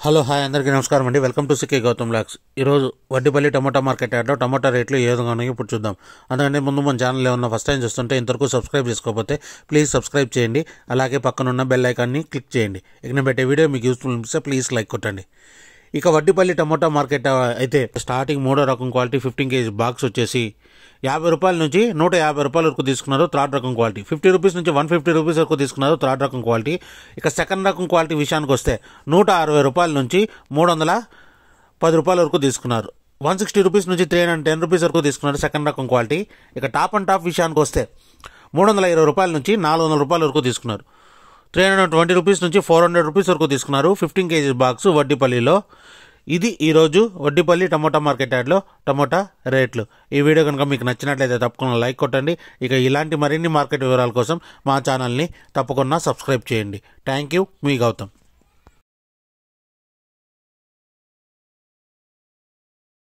hello hi అందరికీ నమస్కారం అండి వెల్కమ్ టు సికే గౌతమ్ లాక్స్ ఈరోజు వడ్డీపల్లి టమాటా మార్కెట్ యార్డ్లో టమాటా రేట్లు ఏ విధంగా ఉన్నాయో ఇప్పుడు చూద్దాం అందుకంటే ముందు మన ఛానల్ ఏమన్నా ఫస్ట్ టైం చూస్తుంటే ఇంతవరకు సబ్స్క్రైబ్ చేసుకోకపోతే ప్లీజ్ సబ్స్క్రైబ్ చేయండి అలాగే పక్కనున్న బెల్ ఐకాన్ని క్లిక్ చేయండి ఇక నేను పెట్టే వీడియో మీకు యూస్ఫుల్ అనిపిస్తే ప్లీజ్ లైక్ కొట్టండి ఇక వడ్డీపల్లి టమోటా మార్కెట్ అయితే స్టార్టింగ్ మూడో రకం క్వాలిటీ ఫిఫ్టీన్ కేజీ బాక్స్ వచ్చేసి యాభై రూపాయల నుంచి నూట యాభై రూపాయల వరకు తీసుకున్నారు థర్డ్ రకం క్వాలిటీ ఫిఫ్టీ రూపీస్ నుంచి వన్ ఫిఫ్టీ రూపీస్ వరకు తీసుకున్నారు థర్డ్ రకం క్వాలిటీ ఇక సెకండ్ రకం క్వాలిటీ విషయానికి వస్తే నూట అరవై రూపాయల నుంచి మూడు వందల పది రూపాయల వరకు తీసుకున్నారు వన్ సిక్స్టీ రూపీస్ నుంచి త్రీ హండ్రెడ్ టెన్ రూపీస్ వరకు తీసుకున్నారు సెకండ్ రకం క్వాలిటీ ఇక టాప్ అండ్ టాప్ విషయానికి వస్తే మూడు వందల ఇరవై రూపాయల నుంచి నాలుగు వందల రూపాయల వరకు తీసుకున్నారు త్రీ హండ్రెడ్ ట్వంటీ రూపీస్ నుంచి ఫోర్ హండ్రెడ్ రూపీస్ వరకు తీసుకున్నారు ఫిఫ్టీన్ కేజీస్ బాక్స్ వడ్డీపల్లిలో ఇది ఈరోజు వడ్డీపల్లి టమోటా మార్కెట్ యార్డ్లో టమోటా రేట్లు ఈ వీడియో కనుక మీకు నచ్చినట్లయితే తప్పకుండా లైక్ కొట్టండి ఇక ఇలాంటి మరిన్ని మార్కెట్ వివరాల కోసం మా ఛానల్ని తప్పకుండా సబ్స్క్రైబ్ చేయండి థ్యాంక్ యూ మీ గౌతమ్